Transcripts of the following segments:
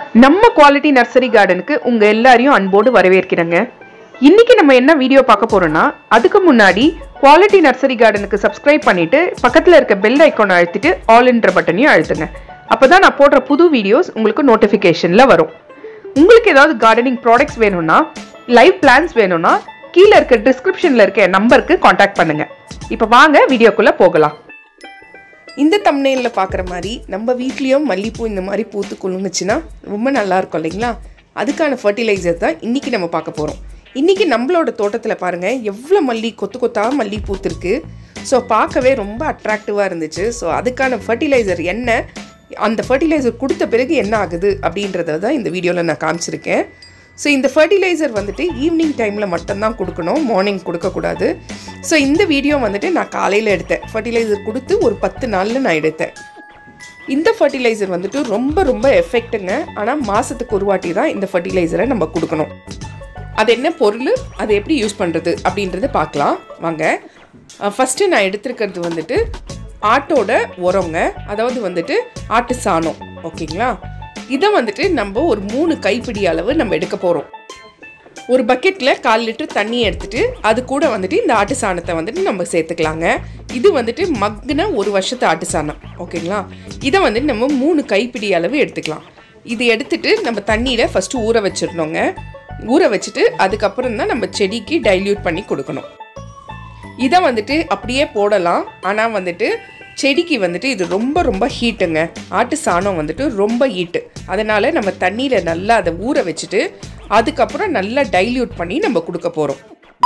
நம்ம quality nursery கார்டனுக்கு உங்க எல்லாரையும் அன்போடு வரவேற்கிறேங்க இன்னைக்கு நம்ம என்ன வீடியோ பார்க்க போறோம்னா அதுக்கு முன்னாடி குவாலிட்டி நர்சரி கார்டனுக்கு சப்ஸ்கிரைப் பண்ணிட்டு பக்கத்துல இருக்க பெல் ஐக்கானை அழுத்திட்டு ஆல் என்ற பட்டனையும் அழுத்துங்க அப்பதான் நான் போடுற புது வீடியோஸ் உங்களுக்கு நோட்டிஃபிகேஷன்ல வரும் உங்களுக்கு ஏதாவது கார்டனிங் ப்ராடக்ட்ஸ் வேணும்னா லைவ் பிளான்ஸ் வேணும்னா கீழே இருக்க டிஸ்கிரிப்ஷன்ல இருக்க நம்பருக்கு காண்டாக்ட் பண்ணுங்க இப்போ வாங்க வீடியோக்குள்ள போகலாம் இந்த தம்னேலில் பார்க்குற மாதிரி நம்ம வீட்லேயும் மல்லிப்பூ இந்த மாதிரி பூத்து குலுங்குச்சுன்னா ரொம்ப நல்லா இருக்கும் இல்லைங்களா அதுக்கான ஃபர்டிலைசர் தான் இன்றைக்கி நம்ம பார்க்க போகிறோம் இன்றைக்கி நம்மளோட தோட்டத்தில் பாருங்கள் எவ்வளோ மல்லி கொத்து கொத்தாக மல்லி பூத்துருக்கு ஸோ பார்க்கவே ரொம்ப அட்ராக்டிவாக இருந்துச்சு ஸோ அதுக்கான ஃபர்டிலைசர் என்ன அந்த ஃபர்டிலைசர் கொடுத்த பிறகு என்ன ஆகுது அப்படின்றத தான் இந்த வீடியோவில் நான் காமிச்சிருக்கேன் ஸோ இந்த ஃபர்டிலைசர் வந்துட்டு ஈவினிங் டைமில் மட்டும்தான் கொடுக்கணும் மார்னிங் கொடுக்கக்கூடாது ஸோ இந்த வீடியோ வந்துட்டு நான் காலையில் எடுத்தேன் ஃபர்டிலைசர் கொடுத்து ஒரு பத்து நாளில் நான் எடுத்தேன் இந்த ஃபர்டிலைசர் வந்துட்டு ரொம்ப ரொம்ப எஃபெக்ட்டுங்க ஆனால் மாதத்துக்கு ஒரு வாட்டி தான் இந்த ஃபர்டிலைசரை நம்ம கொடுக்கணும் அது என்ன பொருள் அதை எப்படி யூஸ் பண்ணுறது அப்படின்றத பார்க்கலாம் வாங்க ஃபஸ்ட்டு நான் எடுத்திருக்கிறது வந்துட்டு ஆட்டோட உரங்க அதாவது வந்துட்டு ஆட்டு சாணம் ஓகேங்களா இதை வந்துட்டு நம்ம ஒரு மூணு கைப்பிடி அளவு நம்ம எடுக்க போகிறோம் ஒரு பக்கெட்டில் கால் லிட்டர் தண்ணி எடுத்துட்டு அது கூட வந்துட்டு இந்த ஆட்டு சாணத்தை வந்துட்டு நம்ம சேர்த்துக்கலாங்க இது வந்துட்டு மக்குன ஒரு வருஷத்து ஆட்டு சாணம் ஓகேங்களா இதை வந்துட்டு நம்ம மூணு கைப்பிடி அளவு எடுத்துக்கலாம் இது எடுத்துட்டு நம்ம தண்ணியில் ஃபஸ்ட்டு ஊற வச்சிடணுங்க ஊற வச்சுட்டு அதுக்கப்புறம் தான் நம்ம செடிக்கு டைல்யூட் பண்ணி கொடுக்கணும் இதை வந்துட்டு அப்படியே போடலாம் ஆனால் வந்துட்டு செடிக்கு வந்துட்டு இது ரொம்ப ரொம்ப ஹீட்டுங்க ஆட்டு சாணம் வந்துட்டு ரொம்ப ஹீட்டு அதனால் நம்ம தண்ணியில் நல்லா அதை ஊற வச்சுட்டு அதுக்கப்புறம் நல்லா டைல்யூட் பண்ணி நம்ம கொடுக்க போகிறோம்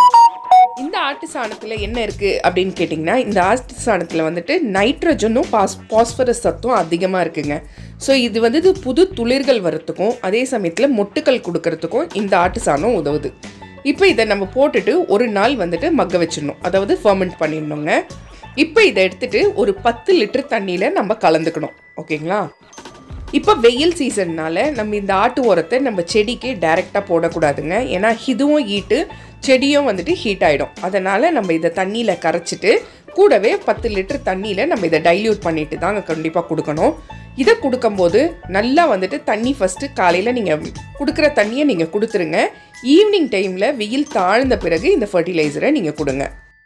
இந்த ஆட்டு சாணத்தில் என்ன இருக்குது அப்படின்னு கேட்டிங்கன்னா இந்த ஆட்டு சாணத்தில் வந்துட்டு நைட்ரஜனும் பாஸ் பாஸ்பரஸ் சத்தும் அதிகமாக இருக்குங்க ஸோ இது வந்து இது புது துளிர்கள் வரத்துக்கும் அதே சமயத்தில் மொட்டுக்கள் கொடுக்கறதுக்கும் இந்த ஆட்டு சாணம் உதவுது இப்போ இதை நம்ம போட்டுட்டு ஒரு நாள் வந்துட்டு மக்க வச்சிடணும் அதாவது ஃபர்மெண்ட் பண்ணிடணுங்க இப்போ இதை எடுத்துட்டு ஒரு பத்து லிட்டர் தண்ணியில் நம்ம கலந்துக்கணும் ஓகேங்களா இப்போ வெயில் சீசன்னால நம்ம இந்த ஆட்டு உரத்தை நம்ம செடிக்கு டைரெக்டாக போடக்கூடாதுங்க ஏன்னா இதுவும் ஹீட்டு செடியும் வந்துட்டு ஹீட் ஆகிடும் அதனால் நம்ம இதை தண்ணியில் கரைச்சிட்டு கூடவே பத்து லிட்டர் தண்ணியில் நம்ம இதை டைல்யூட் பண்ணிட்டு தாங்க கண்டிப்பாக கொடுக்கணும் இதை கொடுக்கும்போது நல்லா வந்துட்டு தண்ணி ஃபஸ்ட்டு காலையில் நீங்கள் கொடுக்குற தண்ணியை நீங்கள் கொடுத்துருங்க ஈவினிங் டைமில் வெயில் தாழ்ந்த பிறகு இந்த ஃபர்டிலைசரை நீங்கள் கொடுங்க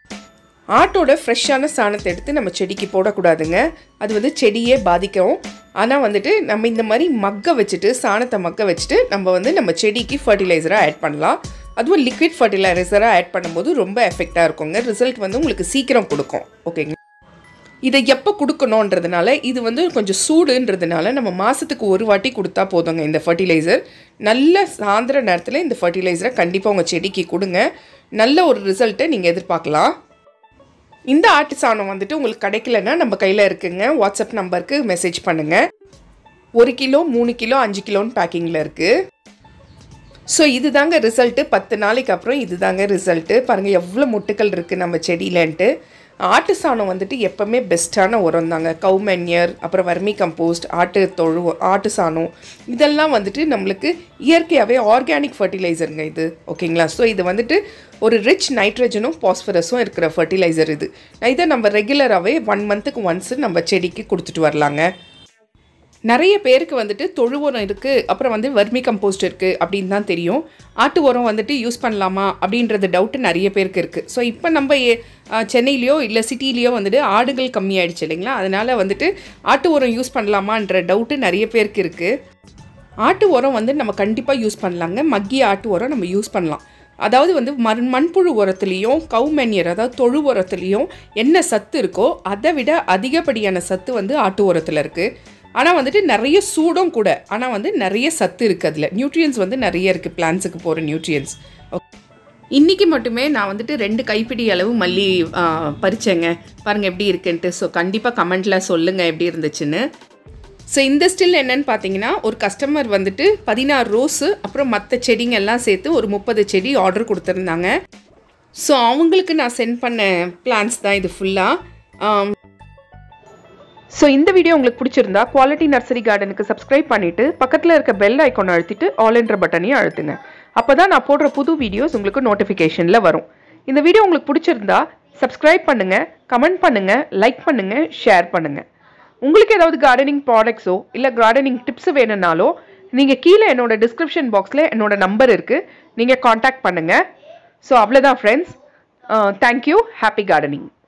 ஆட்டோட ஃப்ரெஷ்ஷான சாணத்தை எடுத்து நம்ம செடிக்கு போடக்கூடாதுங்க அது வந்து செடியே பாதிக்கும் ஆனால் வந்துட்டு நம்ம இந்த மாதிரி மக்க வச்சுட்டு சாணத்தை மக்க வச்சுட்டு நம்ம வந்து நம்ம செடிக்கு ஃபர்டிலைசராக ஆட் பண்ணலாம் அதுவும் லிக்விட் ஃபர்டிலைசராக ஆட் பண்ணும்போது ரொம்ப எஃபெக்டாக இருக்குங்க ரிசல்ட் வந்து உங்களுக்கு சீக்கிரம் கொடுக்கும் ஓகேங்க இதை எப்போ கொடுக்கணுன்றதுனால இது வந்து கொஞ்சம் சூடுன்றதுனால நம்ம மாதத்துக்கு ஒரு வாட்டி கொடுத்தா போதுங்க இந்த ஃபர்டிலைசர் நல்ல சாயந்தர நேரத்தில் இந்த ஃபர்டிலைசரை கண்டிப்பாக உங்கள் செடிக்கு கொடுங்க நல்ல ஒரு ரிசல்ட்டை நீங்கள் எதிர்பார்க்கலாம் இந்த ஆட்டு சாணம் வந்துட்டு உங்களுக்கு கிடைக்கலன்னா நம்ம கையில் இருக்குங்க வாட்ஸ்அப் நம்பருக்கு மெசேஜ் பண்ணுங்கள் ஒரு கிலோ மூணு கிலோ அஞ்சு கிலோன்னு பேக்கிங்கில் இருக்குது ஸோ இதுதாங்க ரிசல்ட்டு பத்து நாளைக்கு அப்புறம் இதுதாங்க ரிசல்ட்டு பாருங்கள் எவ்வளோ முட்டுக்கள் இருக்குது நம்ம செடியிலன்ட்டு ஆட்டு சாணம் வந்துட்டு எப்போவுமே பெஸ்ட்டான உரம் தாங்க கவு மென்யர் அப்புறம் வர்மி கம்போஸ்ட் ஆட்டு தொழு ஆட்டு சாணம் இதெல்லாம் வந்துட்டு நம்மளுக்கு இயற்கையாகவே ஆர்கானிக் ஃபர்டிலைசருங்க இது ஓகேங்களா ஸோ இது வந்துட்டு ஒரு ரிச் நைட்ரஜனும் பாஸ்பரஸும் இருக்கிற ஃபர்டிலைசர் இது இதை நம்ம ரெகுலராகவே ஒன் மந்த்துக்கு ஒன்ஸ் நம்ம செடிக்கு கொடுத்துட்டு வரலாங்க நிறைய பேருக்கு வந்துட்டு தொழு உரம் இருக்குது அப்புறம் வந்து வர்மி கம்போஸ்ட் இருக்குது அப்படின்னு தான் தெரியும் ஆட்டு உரம் வந்துட்டு யூஸ் பண்ணலாமா அப்படின்றது டவுட்டு நிறைய பேருக்கு இருக்குது ஸோ இப்போ நம்ம ஏ- ஆ, சென்னையிலையோ இல்லை சிட்டிலேயோ வந்துட்டு ஆடுகள் கம்மியாயிடுச்சு இல்லைங்களா அதனால் வந்துட்டு ஆட்டு உரம் யூஸ் பண்ணலாமான்ற டவுட்டு நிறைய பேருக்கு இருக்குது ஆட்டு உரம் வந்து நம்ம கண்டிப்பாக யூஸ் பண்ணலாங்க மக்கிய ஆட்டு உரம் நம்ம யூஸ் பண்ணலாம் அதாவது வந்து மண் மண்புழு உரத்துலேயும் கவு மென்னியர் அதாவது தொழு உரத்துலேயும் என்ன சத்து இருக்கோ அதை விட அதிகப்படியான சத்து வந்து ஆட்டு உரத்தில் இருக்குது ஆனால் வந்துட்டு நிறைய சூடும் கூட ஆனால் வந்து நிறைய சத்து இருக்குது அதில் நியூட்ரியன்ஸ் வந்து நிறைய இருக்குது பிளான்ஸுக்கு போகிற நியூட்ரியன்ஸ் இன்றைக்கி மட்டுமே நான் வந்துட்டு ரெண்டு கைப்பிடி அளவு மல்லி ஆ, பறிச்சேங்க பாருங்கள் எப்படி இருக்குன்ட்டு ஸோ கண்டிப்பாக கமெண்ட்டில் சொல்லுங்கள் எப்படி இருந்துச்சுன்னு ஸோ இந்த ஸ்டில் என்னன்னு பார்த்தீங்கன்னா ஒரு கஸ்டமர் வந்துட்டு பதினாறு ரோஸு அப்புறம் மற்ற செடிங்க எல்லாம் சேர்த்து ஒரு முப்பது செடி ஆர்டர் கொடுத்துருந்தாங்க ஸோ அவங்களுக்கு நான் சென்ட் பண்ண பிளான்ஸ் தான் இது ஃபுல்லாக ஸோ இந்த வீடியோ உங்களுக்கு பிடிச்சிருந்தா குவாலிட்டி நர்சரி கார்டனுக்கு சப்ஸ்கிரைப் பண்ணிட்டு பக்கத்தில் இருக்க பெல் ஐக்கான் அழுத்திட்டு ஆல் என்ற பட்டனையும் அழுத்துங்க அப்போ தான் நான் போடுற புது வீடியோஸ் உங்களுக்கு நோட்டிஃபிகேஷனில் வரும் இந்த வீடியோ உங்களுக்கு பிடிச்சிருந்தா சப்ஸ்கிரைப் பண்ணுங்க கமெண்ட் பண்ணுங்க லைக் பண்ணுங்க ஷேர் பண்ணுங்க உங்களுக்கு ஏதாவது கார்டனிங் ப்ராடக்ட்ஸோ இல்லை கார்டனிங் டிப்ஸ் வேணும்னாலோ நீங்கள் கீழே என்னோட டிஸ்கிரிப்ஷன் பாக்ஸில் என்னோட நம்பர் இருக்குது நீங்கள் காண்டாக்ட் பண்ணுங்கள் ஸோ அவ்வளோதான் ஃப்ரெண்ட்ஸ் தேங்க்யூ ஹாப்பி கார்டனிங்